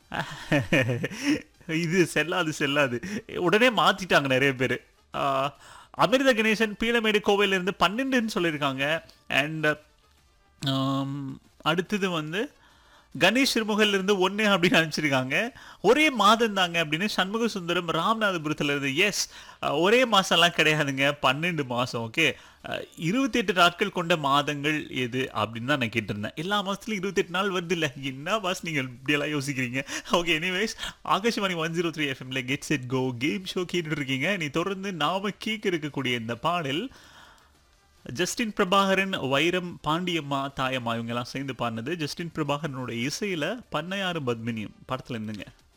இது செல்லாது செல்லாது உடனே மாத்திட்டாங்க நிறைய பேர் அமிர்த கணேசன் பீளமேடு கோவையில இருந்து பன்னெண்டுன்னு சொல்லியிருக்காங்க அண்ட் அடுத்தது வந்து கணேஷ் சிறுமுகல்ல இருந்து ஒன்று அப்படின்னு அனுப்பிச்சிருக்காங்க ஒரே மாதம் தாங்க அப்படின்னு சண்முக சுந்தரம் ராமநாதபுரத்துல இருந்து எஸ் ஒரே மாசம்லாம் கிடையாதுங்க பன்னெண்டு மாசம் ஓகே இருபத்தி எட்டு நாட்கள் கொண்ட மாதங்கள் எது அப்படின்னு தான் நான் கேட்டிருந்தேன் எல்லா மாசத்துலயும் இருபத்தி எட்டு நாள் வருது இல்லை என்ன பாஸ் நீங்கள் இப்படியெல்லாம் யோசிக்கிறீங்க okay anyways Akashvani one zero three எஃப்எம்ல get set go game show கேட்டுட்டு இருக்கீங்க நீ தொடர்ந்து நாம கேட்க இருக்கக்கூடிய இந்த பாடல் ஜஸ்டின் பிரபாகரன் வைரம் பாண்டியம்மா தாயம்மா இவங்க எல்லாம் சேர்ந்து பாடினது ஜஸ்டின் பிரபாகரனோட இசையில பண்ணையாறு பத்மினியம் படத்துல இருந்துங்க